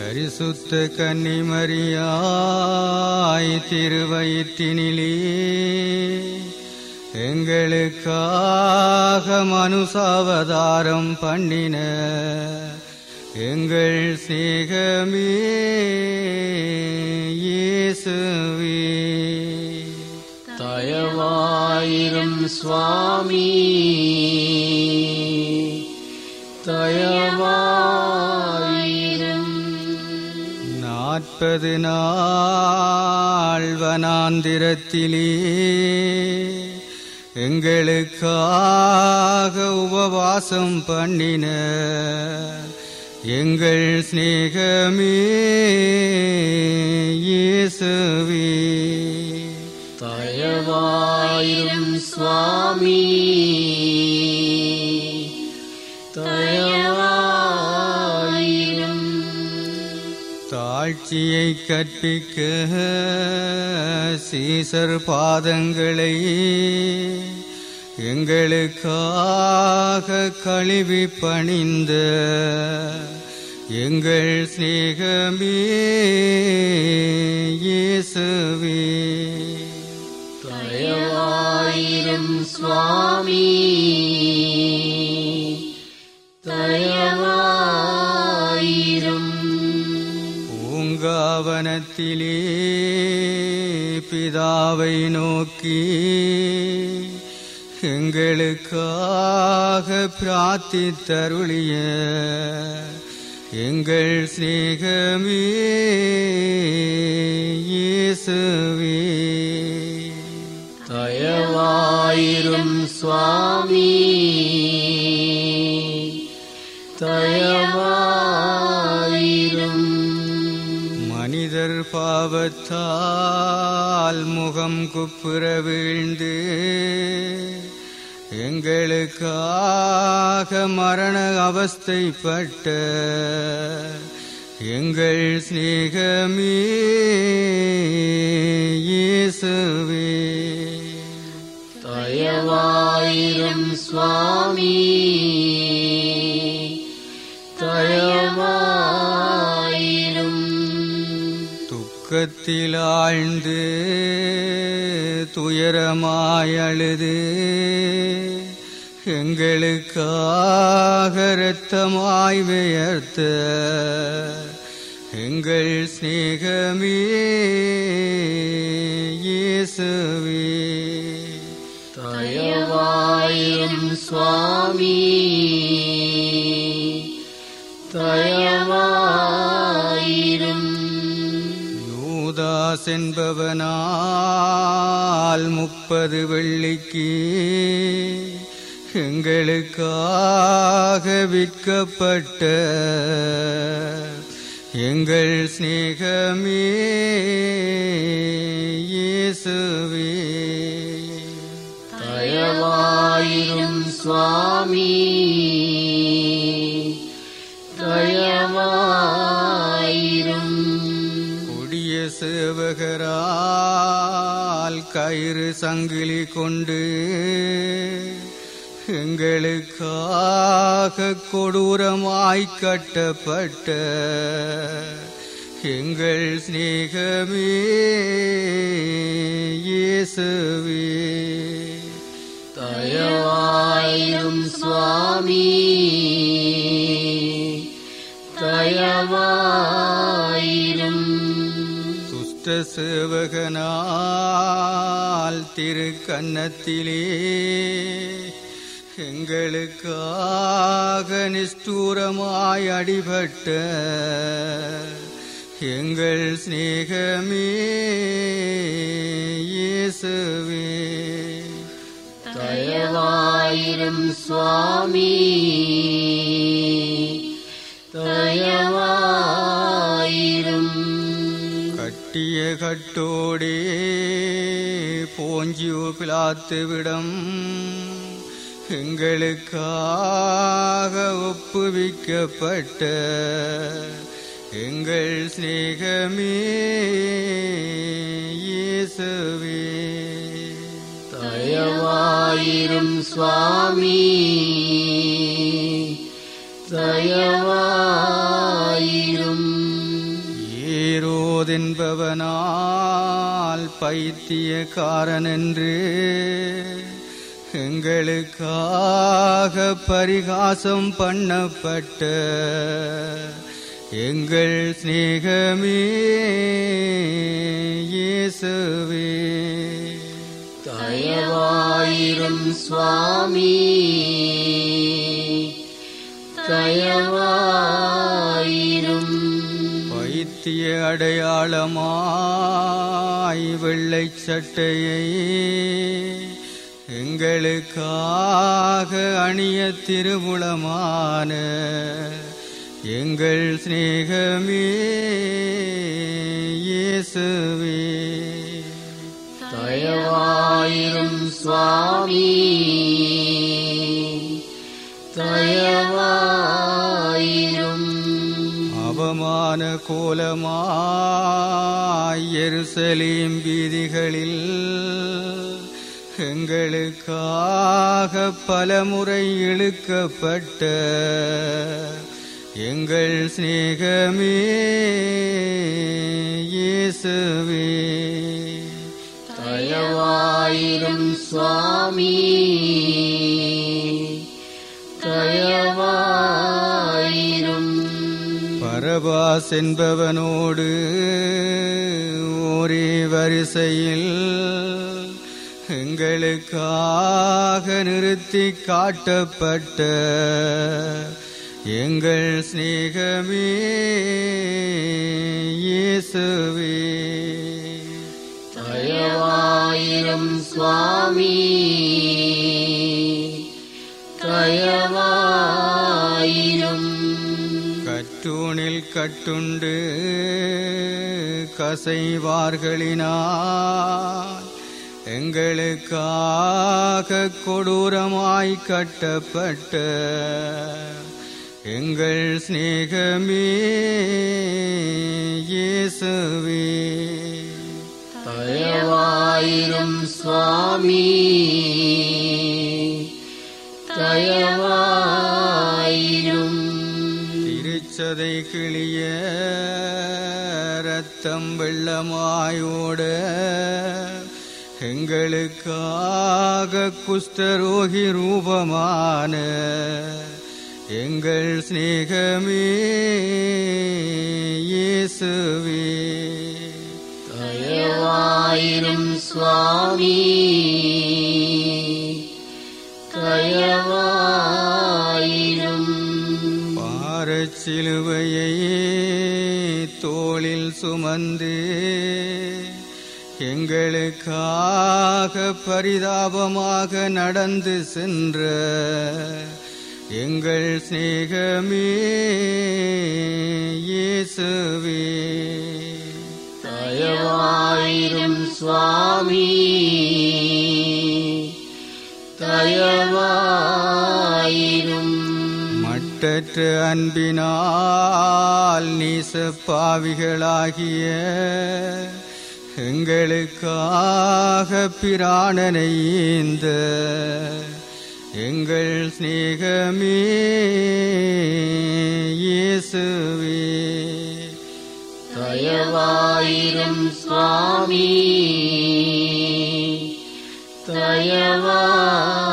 பரிசுத்த கன்னிமரியாய் திருவயிற்றினிலே எங்களுக்காக மனுசாவதாரம் பண்ணின எங்கள் சிநேகமே இயேசுவே தயவாயிரும் சுவாமி தயவாயிரும் நாற்பது நாள் வனாந்திரத்திலே எங்களுக்காக உபவாசம் பண்ணின எங்கள் சிநேகமே இயேசுவே தயவாயிரும் சுவாமி தயவாயிரும் தாழ்ச்சியை கற்பிக்க சீசர் பாதங்களை எங்களுக்காக கழுவி பணிந்த எங்கள் சிநேகமே இயேசுவே தயவாயிரும் சுவாமி தயவாயிரும் பூங்காவனத்திலே பிதாவை நோக்கி எங்களுக்காக பிரார்த்தித்தருளிய எங்கள் சிநேகமே இயேசுவே தயவாயிரும் சுவாமி தயவாயிரும் மனிதர் பாவத்தால் முகம் குப்புற வீழ்ந்து எங்களுக்காக மரண அவஸ்தைப்பட்ட எங்கள் சிநேகமே இயேசுவே தயவாயிரும் சுவாமி தயவாயிரும் துக்கத்தில் ஆழ்ந்து துயரமாய் அழுது எங்களுக்காக இரத்தமாய் வியர்த்த எங்கள் சிநேகமே இயேசுவே தயவாயிரும் சுவாமி தயவாயிரும் யூதாஸ் என்பவனால் முப்பது வெள்ளிக்கு எங்களுக்காக விற்கப்பட்ட எங்கள் சிநேகமே இயேசுவே தயவாயிரும் சுவாமி தயவாயிரும் கொடிய சேவகரால் கயிறு சங்கிலி கொண்டு எங்களுக்காக கொடூரமாய் கட்டப்பட்ட எங்கள் சிநேகமே இயேசுவே தயவாயிரும் சுவாமி தயவாயிரும் துஷ்ட சேவகனால் திரு கன்னத்திலே எங்களுக்காக நிஷ்டூரமாய் அடிபட்ட எங்கள் சிநேகமே இயேசுவே தயவாயிரும் சுவாமி தயவாயிரும் கட்டிய கட்டோடே போஞ்சியோ பிளாத்துவிடம் எங்களுக்காக ஒப்புவிக்கப்பட்ட எங்கள் சிநேகமே இயேசுவே தயவாயிரும் சுவாமி தயவாயிரும் என்பவனால் பைத்தியக்காரன் என்று எங்களுக்காக பரிகாசம் பண்ணப்பட்ட எங்கள் சிநேகமே இயேசுவே தயவாயிரும் சுவாமி தயவாயிரும் வைத்திய அடையாளமாய் வெள்ளை சட்டையை எங்களுக்காக அணிய திருவுளமான எங்கள் சிநேகமே இயேசுவே தயவாயிரும் சுவாமி தயவாயிரும் அவமான கோலமாய் எருசலேம் வீதிகளில் எங்களுக்காக பலமுறை இழுக்கப்பட்ட எங்கள் சிநேகமே இயேசுவே தயவாயிரும் சுவாமி தயவாயிரும் பரபாஸ் என்பவனோடு ஒரே வரிசையில் எங்களுக்காக நிறுத்தி காட்டப்பட்ட எங்கள் சிநேகமே இயேசுவே தயவாயிரும் சுவாமி தயவாயிரும் கற்றூணில் கட்டுண்டு கசைவார்களினால் எங்களுக்காக கொடூரமாய் கட்டப்பட்ட எங்கள் சிநேகமே இயேசுவே தயவாயிரும் சுவாமி தயவாயிரும் திருச்சதை கிளிய ரத்தம் வெள்ளமாயோட எங்களுக்காக குஷ்டரோகி ரூபமான எங்கள் சிநேகமே இயேசுவே தயவாயிரும் சுவாமி தயவாயிரும் பாரச்சிலுவையை தோளில் சுமந்து எங்களுக்காக பரிதாபமாக நடந்து சென்ற எங்கள் சிநேகமே இயேசுவே தயவாயிரும் சுவாமி தயவாயிரும் மட்டற்ற அன்பினால் நீச பாவிகளாகிய எங்களுக்காக பிராணனை இந்த எங்கள் சிநேகமே இயேசுவே தயவாயிரும் சுவாமி தயவாயிரும்